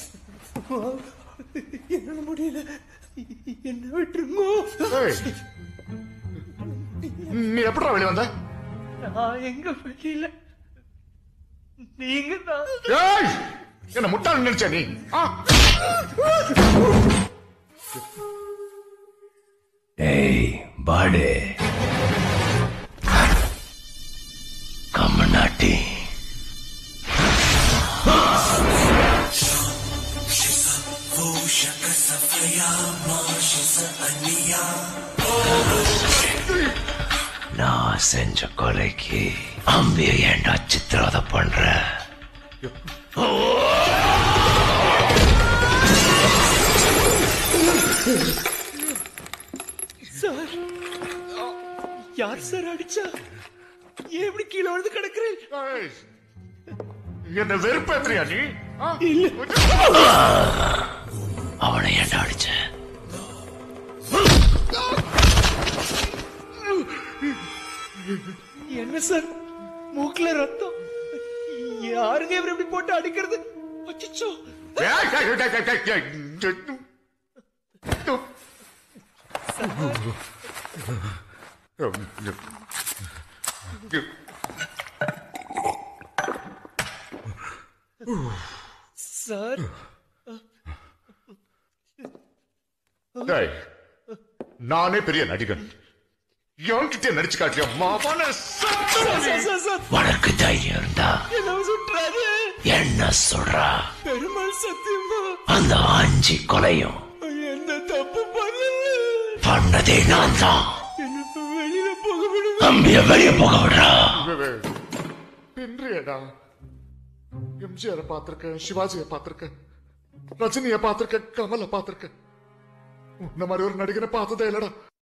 என்னால முடியல என்ன விட்டுருங்கோ ஏய், நீ எப்படா வெளிய வந்த நான் எங்க வெளியில நீங்க தான் ஏய் என்ன முட்டாள் நினைச்ச நீ ஆ? ஏய் பாடு கம்மநாட்டி நான் செஞ்ச கொலைக்கு அம்பிய ஏன்டா சித்திரவதை பண்ற சார் யார் சார் அடிச்சா ஏன் இப்படி கீழே விழுந்து கிடக்குறேன் ஏய், என்ன வெறுப்பேத்துறியா நீ ஆ? அவனை ஏன்டா அடிச்ச என்ன சார் மூக்குல ரத்தம் யாருங்க இவர் இப்படி போட்டு அடிக்கிறது அச்சச்சோ ஏய், ஏய், ஏய், ஏய், ஏய், ஏய், ஏய். சார் டேய், நானே பெரிய நடிகன் என்கிட்ட நடிச்சு காட்டிய மாவான சார், சார், சார், உனக்கு தைரியம் இருந்தா என்ன சுற்றாரு என்ன சொல்றா பெருமாள் சத்தியமா அந்த அஞ்சு கொலையும் எந்த தப்பு பண்ணல பண்ணதே நான் தான் என்ன வெளியில போக விடுங்க அம்பிய வெளிய போக விடுறா பின்றியடா எம்ஜிஆரை பார்த்திருக்கேன் சிவாஜியை பார்த்திருக்கேன் ரஜினியை பார்த்திருக்கேன் கமலை பார்த்திருக்கேன் உன்ன மாதிரி ஒரு நடிகனை பார்த்ததே இல்லடா